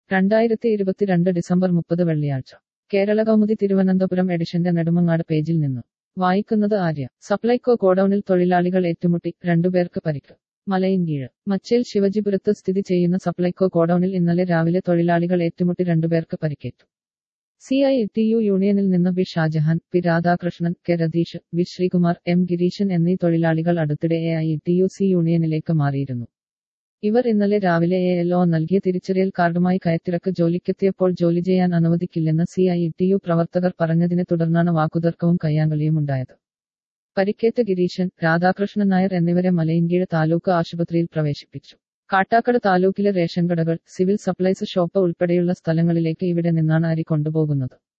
രണ്ടായിരത്തി ഇരുപത്തിരണ്ട് ഡിസംബർ മുപ്പത് വെള്ളിയാഴ്ച കേരള കൗമുദി തിരുവനന്തപുരം എഡിഷന്റെ നെടുമങ്ങാട് പേജിൽ നിന്ന് വായിക്കുന്നത് ആര്യ സപ്ലൈകോ ഗോഡൌണിൽ തൊഴിലാളികൾ ഏറ്റുമുട്ടി രണ്ടുപേർക്ക് പരിക്ക് മലയിൻകീഴ് മച്ചേൽ ശിവജിപുരത്ത് സ്ഥിതി ചെയ്യുന്ന സപ്ലൈകോ ഗോഡൌണിൽ ഇന്നലെ രാവിലെ തൊഴിലാളികൾ ഏറ്റുമുട്ടി രണ്ടുപേർക്ക് പരിക്കേറ്റു സി ഐ ടി യു യൂണിയനിൽ നിന്ന് B Shajahan P Radhakrishnan K Ratheesh V Sreekumar M Gireesan എന്നീ തൊഴിലാളികൾ അടുത്തിടെ A I T U C യൂണിയനിലേക്ക് മാറിയിരുന്നു ഇവർ ഇന്നലെ രാവിലെ എ എൽ ഒ നൽകിയ തിരിച്ചറിയൽ കാർഡുമായി കയറ്റിറക്ക് ജോലിക്കെത്തിയപ്പോൾ ജോലി ചെയ്യാൻ അനുവദിക്കില്ലെന്ന് സി ഐ ടി യു പ്രവർത്തകർ പറഞ്ഞതിനെ തുടർന്നാണ് വാക്കുതർക്കവും കയ്യാങ്കളിയും ഉണ്ടായത് പരിക്കേറ്റ ഗിരീശൻ രാധാകൃഷ്ണൻ നായർ എന്നിവരെ മലയിൻകീഴ് താലൂക്ക് ആശുപത്രിയിൽ പ്രവേശിപ്പിച്ചു കാട്ടാക്കട് താലൂക്കിലെ റേഷൻ കടകൾ സിവിൽ സപ്ലൈസ് ഷോപ്പ് ഉൾപ്പെടെയുള്ള സ്ഥലങ്ങളിലേക്ക് ഇവിടെ നിന്നാണ് അരി കൊണ്ടുപോകുന്നത്